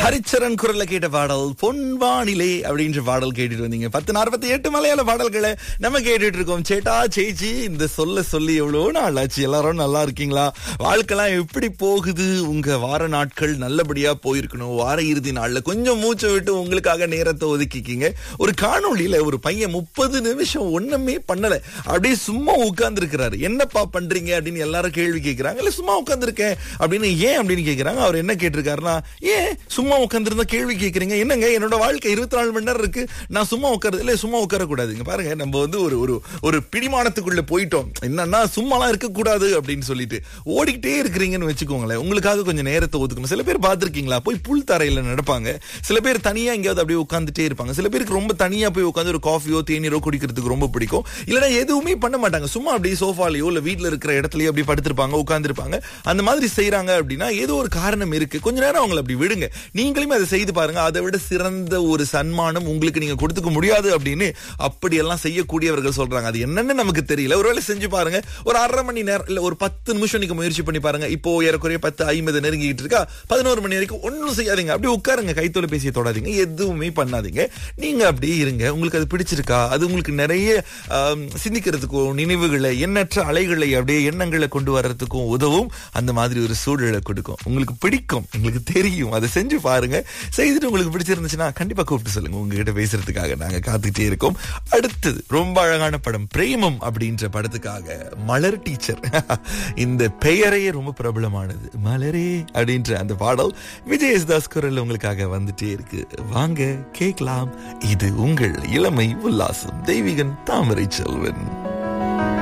ஹரிச்சரன் குரல்ல கேட்ட பாடல் பொன்வானிலே அப்படின்ற பாடல் கேட்டுட்டு வந்தீங்க பத்து நாற்பத்தி எட்டு மலையாள பாடல்களை நம்ம கேட்டுட்டு இருக்கோம் சேட்டா சேச்சி இந்த சொல்ல சொல்லி எவ்வளவு நாள் ஆச்சு எல்லாரும் நல்லா இருக்கீங்களா வாழ்க்கைலாம் எப்படி போகுது உங்க வார நாட்கள் நல்லபடியா போயிருக்கணும் வார இறுதி நாள்ல கொஞ்சம் மூச்சை விட்டு உங்களுக்காக நேரத்தை ஒதுக்கிக்கிங்க ஒரு காணொளியில ஒரு பையன் முப்பது நிமிஷம் ஒண்ணுமே பண்ணல அப்படியே சும்மா உட்கார்ந்து இருக்கிறாரு என்னப்பா பண்றீங்க அப்படின்னு எல்லாரும் கேள்வி கேட்கிறாங்க இல்ல சும்மா உட்கார்ந்துருக்கேன் அப்படின்னு ஏன் அப்படின்னு கேக்குறாங்க அவர் என்ன கேட்டிருக்காருன்னா ஏன் சும்மா உட்காந்துருந்தா கேள்வி கேக்குறீங்க என்னங்க என்னோட வாழ்க்கை இருபத்தி நாலு மணி நேரம் இருக்கு நான் சும்மா உட்காருது இல்ல சும்மா உட்கார கூடாதுங்க பாருங்க நம்ம வந்து ஒரு ஒரு ஒரு பிடிமானத்துக்குள்ள போயிட்டோம் என்னன்னா சும்மாலாம் இருக்க கூடாது அப்படின்னு சொல்லிட்டு ஓடிக்கிட்டே இருக்கிறீங்கன்னு வச்சுக்கோங்களேன் உங்களுக்காக கொஞ்சம் நேரத்தை ஒதுக்கணும் சில பேர் பார்த்திருக்கீங்களா போய் புல் தரையில நடப்பாங்க சில பேர் தனியா எங்கேயாவது அப்படியே உட்காந்துட்டே இருப்பாங்க சில பேருக்கு ரொம்ப தனியா போய் உட்காந்து ஒரு காஃபியோ தேநீரோ குடிக்கிறதுக்கு ரொம்ப பிடிக்கும் இல்லைன்னா எதுவுமே பண்ண மாட்டாங்க சும்மா அப்படியே சோஃபாலையோ இல்ல வீட்ல இருக்கிற இடத்துலயோ அப்படி படுத்திருப்பாங்க உட்காந்துருப்பாங்க அந்த மாதிரி செய்யறாங்க அப்படின்னா ஏதோ ஒரு காரணம் இருக்கு கொஞ்ச நேரம் அவங்களை அப்படி விடுங்க நீங்களுமே அதை செய்து பாருங்க அதை விட சிறந்த ஒரு சன்மானம் உங்களுக்கு நீங்க கொடுத்துக்க முடியாது அப்படின்னு அப்படியெல்லாம் செய்யக்கூடியவர்கள் சொல்றாங்க அது என்னன்னு நமக்கு தெரியல ஒருவேளை செஞ்சு பாருங்க ஒரு அரை மணி நேரம் இல்ல ஒரு பத்து நிமிஷம் நீங்க முயற்சி பண்ணி பாருங்க இப்போ ஏறக்குறைய பத்து ஐம்பது நெருங்கிட்டு இருக்கா பதினோரு மணி வரைக்கும் ஒன்றும் செய்யாதீங்க அப்படி உட்காருங்க கைத்தொலைபேசியை தொடாதீங்க எதுவுமே பண்ணாதீங்க நீங்க அப்படியே இருங்க உங்களுக்கு அது பிடிச்சிருக்கா அது உங்களுக்கு நிறைய ஆம், சிந்திக்கிறதுக்கும் நினைவுகளை எண்ணற்ற அலைகளை அப்படியே எண்ணங்களை கொண்டு வர்றதுக்கும் உதவும் அந்த மாதிரி ஒரு சூழலை கொடுக்கும் உங்களுக்கு பிடிக்கும் உங்களுக்கு தெரியும் அதை செஞ்சு பாருங்க செய்துட்டு உங்களுக்கு பிடிச்சிருந்துச்சுன்னா கண்டிப்பா கூப்பிட்டு சொல்லுங்க உங்ககிட்ட பேசுறதுக்காக நாங்க காத்துக்கிட்டே இருக்கோம் அடுத்தது ரொம்ப அழகான படம் பிரேமம் அப்படின்ற படத்துக்காக மலர் டீச்சர் இந்த பெயரையே ரொம்ப பிரபலமானது மலரே அப்படின்ற அந்த பாடல் விஜய் யேசுதாஸ் குரல் உங்களுக்காக வந்துட்டே இருக்கு வாங்க கேட்கலாம் இது உங்கள் இளமை உல்லாசம் தெய்வீகன் தாமரை செல்வன்